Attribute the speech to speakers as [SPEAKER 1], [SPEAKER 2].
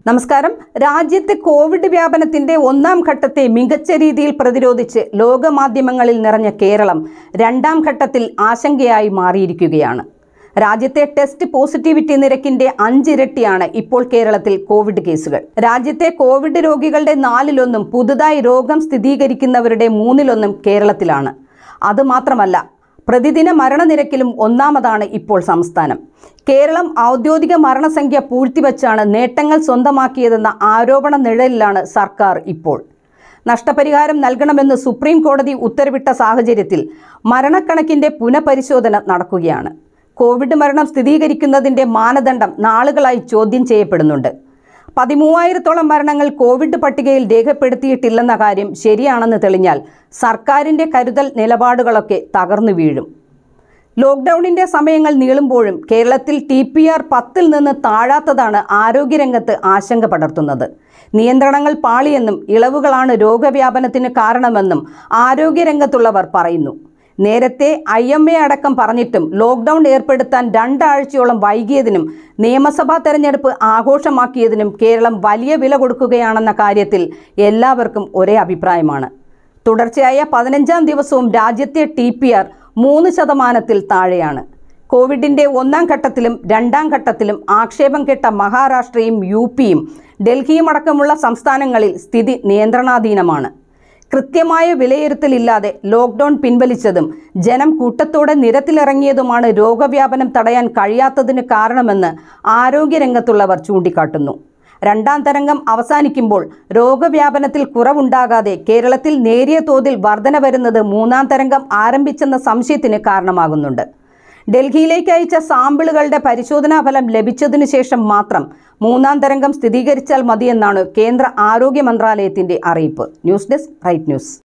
[SPEAKER 1] നമസ്കാരം രാജ്യത്തെ കോവിഡ് വ്യാപനത്തിന്റെ ഒന്നാം ഘട്ടത്തെ മികച്ച രീതിയിൽ പ്രതിരോധിച്ച് ലോകമാധ്യമങ്ങളിൽ നിറഞ്ഞ കേരളം രണ്ടാം ഘട്ടത്തിൽ ആശങ്കയായി മാറിയിരിക്കുകയാണ് രാജ്യത്തെ ടെസ്റ്റ് പോസിറ്റിവിറ്റി നിരക്കിന്റെ അഞ്ചിരട്ടിയാണ് ഇപ്പോൾ കേരളത്തിൽ കോവിഡ് കേസുകൾ രാജ്യത്തെ കോവിഡ് രോഗികളുടെ നാലിലൊന്നും പുതുതായി രോഗം സ്ഥിരീകരിക്കുന്നവരുടെ മൂന്നിലൊന്നും കേരളത്തിലാണ് അതുമാത്രമല്ല പ്രതിദിന മരണനിരക്കിലും ഒന്നാമതാണ് ഇപ്പോൾ സംസ്ഥാനം കേരളം ഔദ്യോഗിക മരണസംഖ്യ പൂഴ്ത്തിവച്ചാണ് നേട്ടങ്ങൾ സ്വന്തമാക്കിയതെന്ന ആരോപണ നിഴലിലാണ് സർക്കാർ ഇപ്പോൾ നഷ്ടപരിഹാരം നൽകണമെന്ന് സുപ്രീം കോടതി ഉത്തരവിട്ട സാഹചര്യത്തിൽ മരണക്കണക്കിന്റെ പുനഃപരിശോധന നടക്കുകയാണ് കോവിഡ് മരണം സ്ഥിരീകരിക്കുന്നതിന്റെ മാനദണ്ഡം നാളുകളായി ചോദ്യം ചെയ്യപ്പെടുന്നുണ്ട് പതിമൂവായിരത്തോളം മരണങ്ങൾ കോവിഡ് പട്ടികയിൽ രേഖപ്പെടുത്തിയിട്ടില്ലെന്ന കാര്യം ശരിയാണെന്ന് തെളിഞ്ഞാൽ സർക്കാരിന്റെ കരുതൽ നിലപാടുകളൊക്കെ തകർന്നു വീഴും ലോക്ക്ഡൌണിന്റെ സമയങ്ങൾ നീളുമ്പോഴും കേരളത്തിൽ ടി പി ആർ പത്തിൽ നിന്ന് താഴാത്തതാണ് ആരോഗ്യരംഗത്ത് ആശങ്ക പടർത്തുന്നത് നിയന്ത്രണങ്ങൾ പാളിയെന്നും ഇളവുകളാണ് രോഗവ്യാപനത്തിന് കാരണമെന്നും ആരോഗ്യരംഗത്തുള്ളവർ പറയുന്നു നേരത്തെ ഐ എം എ അടക്കം പറഞ്ഞിട്ടും ലോക്ക്ഡൌൺ ഏർപ്പെടുത്താൻ രണ്ടാഴ്ചയോളം വൈകിയതിനും നിയമസഭാ തെരഞ്ഞെടുപ്പ് ആഘോഷമാക്കിയതിനും കേരളം വലിയ വില കൊടുക്കുകയാണെന്ന കാര്യത്തിൽ എല്ലാവർക്കും ഒരേ അഭിപ്രായമാണ് തുടർച്ചയായ പതിനഞ്ചാം ദിവസവും രാജ്യത്തെ ടി പി ആർ മൂന്ന് ശതമാനത്തിൽ താഴെയാണ് കോവിഡിന്റെ ഒന്നാം ഘട്ടത്തിലും രണ്ടാം ഘട്ടത്തിലും ആക്ഷേപം കെട്ട മഹാരാഷ്ട്രയും യു പിയും ഡൽഹിയും അടക്കമുള്ള സംസ്ഥാനങ്ങളിൽ സ്ഥിതി നിയന്ത്രണാധീനമാണ് കൃത്യമായ വിലയിരുത്തലില്ലാതെ ലോക്ക്ഡൌൺ പിൻവലിച്ചതും ജനം കൂട്ടത്തോടെ നിരത്തിലിറങ്ങിയതുമാണ് രോഗവ്യാപനം തടയാൻ കഴിയാത്തതിന് കാരണമെന്ന് ആരോഗ്യരംഗത്തുള്ളവർ ചൂണ്ടിക്കാട്ടുന്നു രണ്ടാം തരംഗം അവസാനിക്കുമ്പോൾ രോഗവ്യാപനത്തിൽ കുറവുണ്ടാകാതെ കേരളത്തിൽ നേരിയ തോതിൽ വർധന വരുന്നത് മൂന്നാം തരംഗം ആരംഭിച്ചെന്ന സംശയത്തിന് കാരണമാകുന്നുണ്ട് ഡൽഹിയിലേക്ക് അയച്ച സാമ്പിളുകളുടെ പരിശോധനാ ഫലം ലഭിച്ചതിനു ശേഷം മാത്രം മൂന്നാം തരംഗം സ്ഥിരീകരിച്ചാൽ മതിയെന്നാണ് കേന്ദ്ര ആരോഗ്യ മന്ത്രാലയത്തിന്റെ അറിയിപ്പ് ന്യൂസ് ഡെസ്ക് റൈറ്റ് ന്യൂസ്